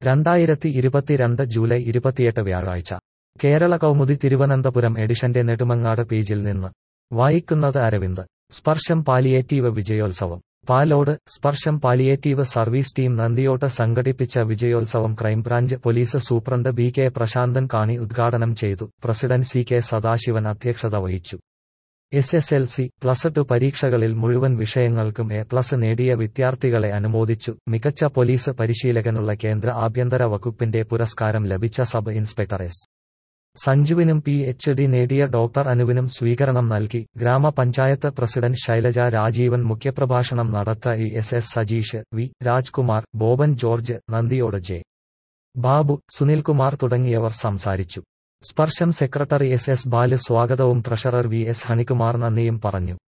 രണ്ടായിരത്തി ഇരുപത്തിരണ്ട് ജൂലൈ ഇരുപത്തിയെട്ട് വ്യാഴാഴ്ച കേരള കൗമുദി തിരുവനന്തപുരം എഡിഷന്റെ നെടുമങ്ങാട് പേജിൽ നിന്ന് വായിക്കുന്നത് അരവിന്ദ് സ്പർശം പാലിയേറ്റീവ് വിജയോത്സവം പാലോട് സ്പർശം പാലിയേറ്റീവ് സർവീസ് ടീം നന്ദിയോട്ട് സംഘടിപ്പിച്ച വിജയോത്സവം crime branch police superintendent B K Prasanthan Kani ഉദ്ഘാടനം ചെയ്തു പ്രസിഡന്റ് സി കെ സദാശിവൻ അധ്യക്ഷത വഹിച്ചു S S L C plus two പരീക്ഷകളിൽ മുഴുവൻ വിഷയങ്ങൾക്കും എ പ്ലസ് നേടിയ വിദ്യാർത്ഥികളെ അനുമോദിച്ചു മികച്ച പോലീസ് പരിശീലകനുള്ള കേന്ദ്ര ആഭ്യന്തര വകുപ്പിന്റെ പുരസ്കാരം ലഭിച്ച സബ് ഇൻസ്പെക്ടർ എസ് സഞ്ജുവിനും പി എച്ച് ഡി നേടിയ ഡോക്ടർ അനുവിനും സ്വീകരണം നൽകി ഗ്രാമപഞ്ചായത്ത് പ്രസിഡന്റ് ശൈലജ രാജീവൻ മുഖ്യപ്രഭാഷണം നടത്ത E S S Sajeesh V Rajkumar Boban George Nandiyode J Babu Sunilkumar തുടങ്ങിയവർ സംസാരിച്ചു സ്പർശം സെക്രട്ടറി എസ് എസ് ബാലു സ്വാഗതവും ട്രഷറർ വി എസ് ഹണികുമാർ നന്ദിയും പറഞ്ഞു